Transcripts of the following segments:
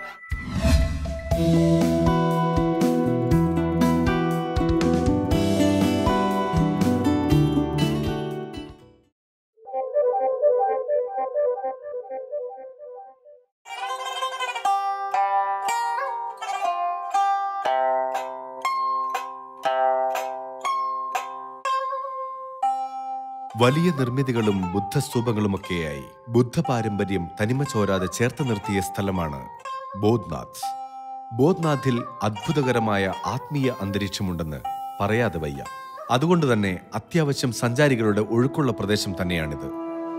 വലിയ നിർമ്മിതികളും ബുദ്ധസ്തൂപങ്ങളുമൊക്കെയായി ബുദ്ധ പാരമ്പര്യം തനിമ ചോരാതെ ചേർത്ത് നിർത്തിയ സ്ഥലമാണ് ബോധ്നാഥ് ബോധ്നാഥിൽ അത്ഭുതകരമായ ആത്മീയ അന്തരീക്ഷമുണ്ടെന്ന് പറയാതെ വയ്യ അതുകൊണ്ട് തന്നെ അത്യാവശ്യം സഞ്ചാരികളുടെ ഒഴുക്കുള്ള പ്രദേശം തന്നെയാണിത്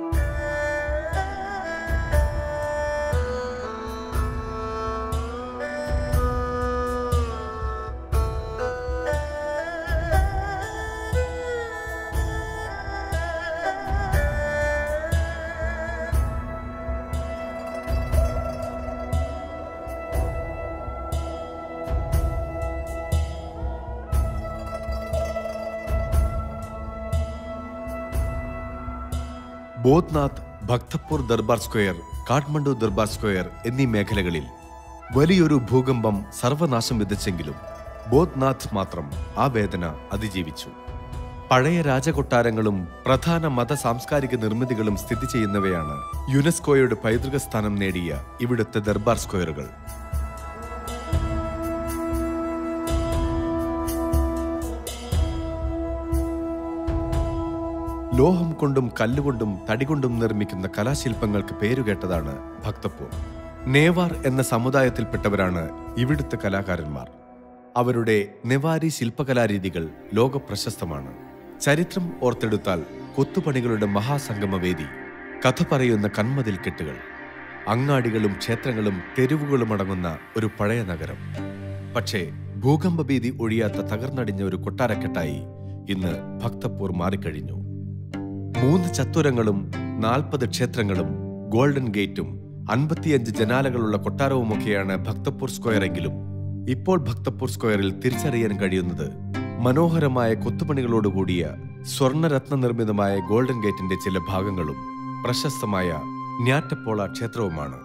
ബോധ്നാഥ് ഭക്തപൂർ ദർബാർ സ്ക്വയർ കാഠ്മണ്ഡു ദർബാർ സ്ക്വയർ എന്നീ മേഖലകളിൽ വലിയൊരു ഭൂകമ്പം സർവനാശം വിതച്ചെങ്കിലും ബോധ്നാഥ് മാത്രം ആ വേദന അതിജീവിച്ചു പഴയ രാജകൊട്ടാരങ്ങളും പ്രധാന മത സാംസ്കാരിക നിർമ്മിതികളും സ്ഥിതി ചെയ്യുന്നവയാണ് യുനെസ്കോയുടെ പൈതൃക സ്ഥാനം നേടിയ ഇവിടുത്തെ ദർബാർ സ്ക്വയറുകൾ ലോഹം കൊണ്ടും കല്ലുകൊണ്ടും തടികൊണ്ടും നിർമ്മിക്കുന്ന കലാശില്പങ്ങൾക്ക് പേരുകേട്ടതാണ് ഭക്തപൂർ നേവാർ എന്ന സമുദായത്തിൽപ്പെട്ടവരാണ് ഇവിടുത്തെ കലാകാരന്മാർ അവരുടെ നെവാരി ശില്പകലാരീതികൾ ലോകപ്രശസ്തമാണ് ചരിത്രം ഓർത്തെടുത്താൽ കൊത്തുപണികളുടെ മഹാസംഗമവേദി കഥ പറയുന്ന കന്മതിൽ കെട്ടുകൾ അങ്ങാടികളും ക്ഷേത്രങ്ങളും തെരുവുകളും അടങ്ങുന്ന ഒരു പഴയ നഗരം പക്ഷേ ഭൂകമ്പഭീതി ഒഴിയാത്ത തകർന്നടിഞ്ഞ ഒരു കൊട്ടാരക്കെട്ടായി ഇന്ന് ഭക്തപൂർ മാറിക്കഴിഞ്ഞു മൂന്ന് ചത്തുരങ്ങളും നാൽപ്പത് ക്ഷേത്രങ്ങളും ഗോൾഡൻ ഗേറ്റും അൻപത്തിയഞ്ച് ജനാലകളുള്ള കൊട്ടാരവുമൊക്കെയാണ് ഭക്തപൂർ സ്ക്വയർ എങ്കിലും ഇപ്പോൾ ഭക്തപൂർ സ്ക്വയറിൽ തിരിച്ചറിയാൻ കഴിയുന്നത് മനോഹരമായ കൊത്തുപണികളോടുകൂടിയ സ്വർണ്ണരത്ന നിർമ്മിതമായ ഗോൾഡൻ ഗേറ്റിന്റെ ചില ഭാഗങ്ങളും പ്രശസ്തമായ ന്യാറ്റപ്പോള ക്ഷേത്രവുമാണ്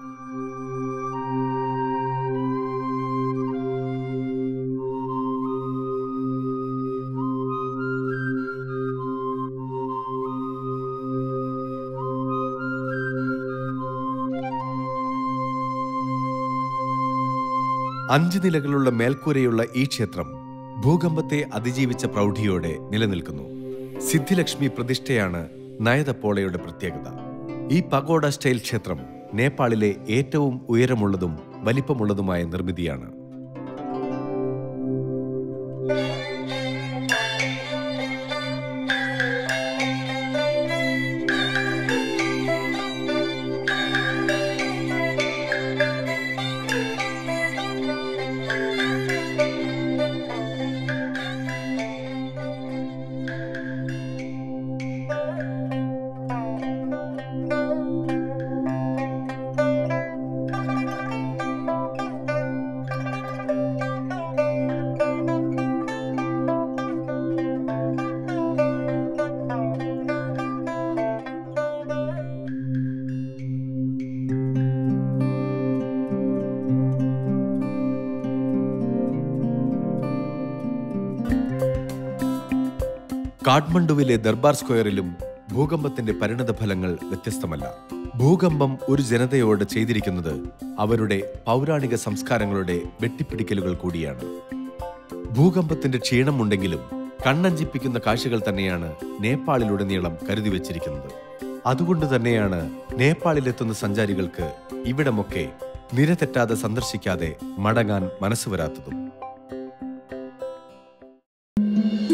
അഞ്ച് നിലകളുള്ള മേൽക്കൂരയുള്ള ഈ ക്ഷേത്രം ഭൂകമ്പത്തെ അതിജീവിച്ച പ്രൗഢിയോടെ നിലനിൽക്കുന്നു സിദ്ധിലക്ഷ്മി പ്രതിഷ്ഠയാണ് നയതപ്പോളയുടെ പ്രത്യേകത ഈ പഗോഡ സ്റ്റൈൽ ക്ഷേത്രം നേപ്പാളിലെ ഏറ്റവും ഉയരമുള്ളതും വലിപ്പമുള്ളതുമായ നിർമ്മിതിയാണ് കാഠ്മണ്ഡുവിലെ ദർബാർ സ്ക്വയറിലും ഭൂകമ്പത്തിന്റെ പരിണതഫലങ്ങൾ വ്യത്യസ്തമല്ല ഭൂകമ്പം ഒരു ജനതയോട് ചെയ്തിരിക്കുന്നത് അവരുടെ പൗരാണിക സംസ്കാരങ്ങളുടെ വെട്ടിപ്പിടിക്കലുകൾ കൂടിയാണ് ഭൂകമ്പത്തിന്റെ ക്ഷീണമുണ്ടെങ്കിലും കണ്ണഞ്ചിപ്പിക്കുന്ന കാഴ്ചകൾ തന്നെയാണ് നേപ്പാളിലുടനീളം കരുതി വച്ചിരിക്കുന്നത് അതുകൊണ്ട് തന്നെയാണ് നേപ്പാളിലെത്തുന്ന സഞ്ചാരികൾക്ക് ഇവിടമൊക്കെ നിരതെറ്റാതെ സന്ദർശിക്കാതെ മടങ്ങാൻ മനസ്സ് വരാത്തതും